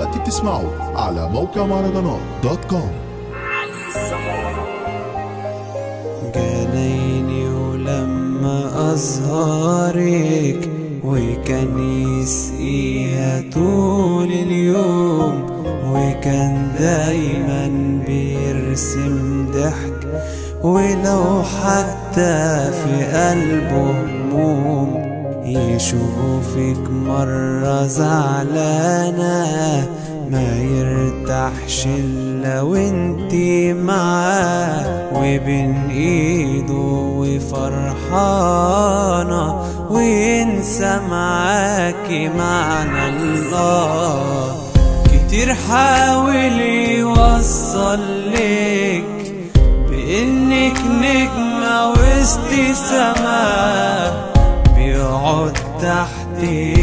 دلوقتي بتسمعوا على موقع مهرجانات دوت كوم جنيني ولما أزهرك وكان يسقيها طول اليوم وكان دايما بيرسم ضحك ولو حتى في قلبه هموم يشوفك مرة زعلانة ما يرتاحش الا وانتي معاه وبين ايده وفرحانة وينسى معاكي معنى الله كتير حاول يوصل لك بانك نجمة وسط سماه بيقعد تحت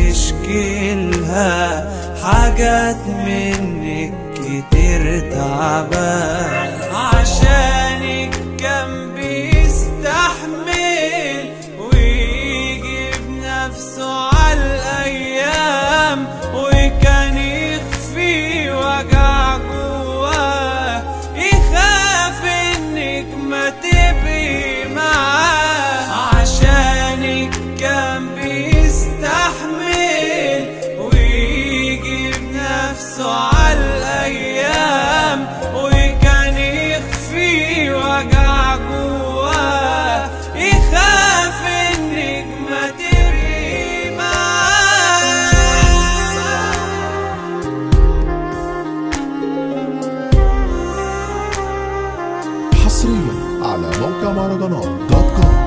يشكلها حاجات منك كتير تعبان عشانك كان بيستحمل ويجيب نفسه على الايام وكان يخفي وجع جواه يخاف انك ما تبقي معاه عشانك كان بيستحمل ويجيب نفسه على الايام وكان يخفي وجع جواه يخاف انك ما تبقي معاه حصريا على موقع مهرجانات دوت كوم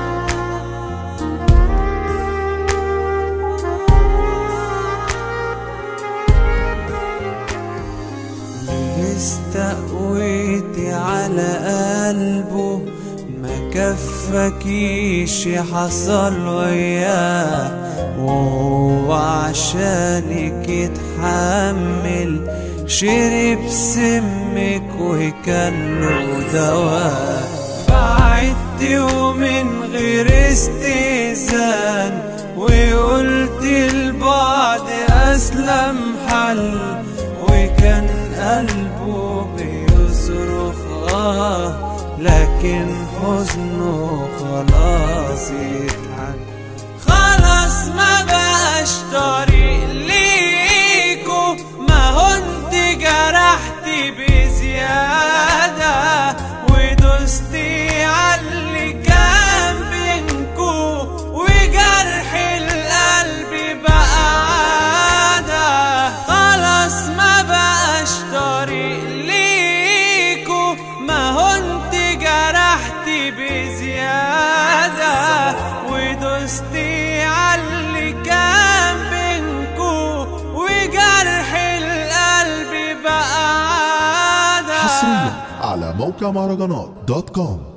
استقويتي على قلبه ما كفكيش حصل وياه وهو عشانك يتحمل شرب سمك وكان له دواء بعدت ومن غير استئذان وقلت البعد اسلم حل وكان قلبه بيصرخ اه لكن حزنه خلاص يتحل خلاص ما بقاش طريق ليكو ما هو انت جرحتي بزيادة ودوستي عاللي كان بينكو وجرح القلب بقى عادة خلاص ما بقاش طريق ليكو ما هو انت جرحتي بزيادة ودوستي عاللي كان بينكو وجرح القلب بقى عادة حصريا على موقع مهرجانات دوت كوم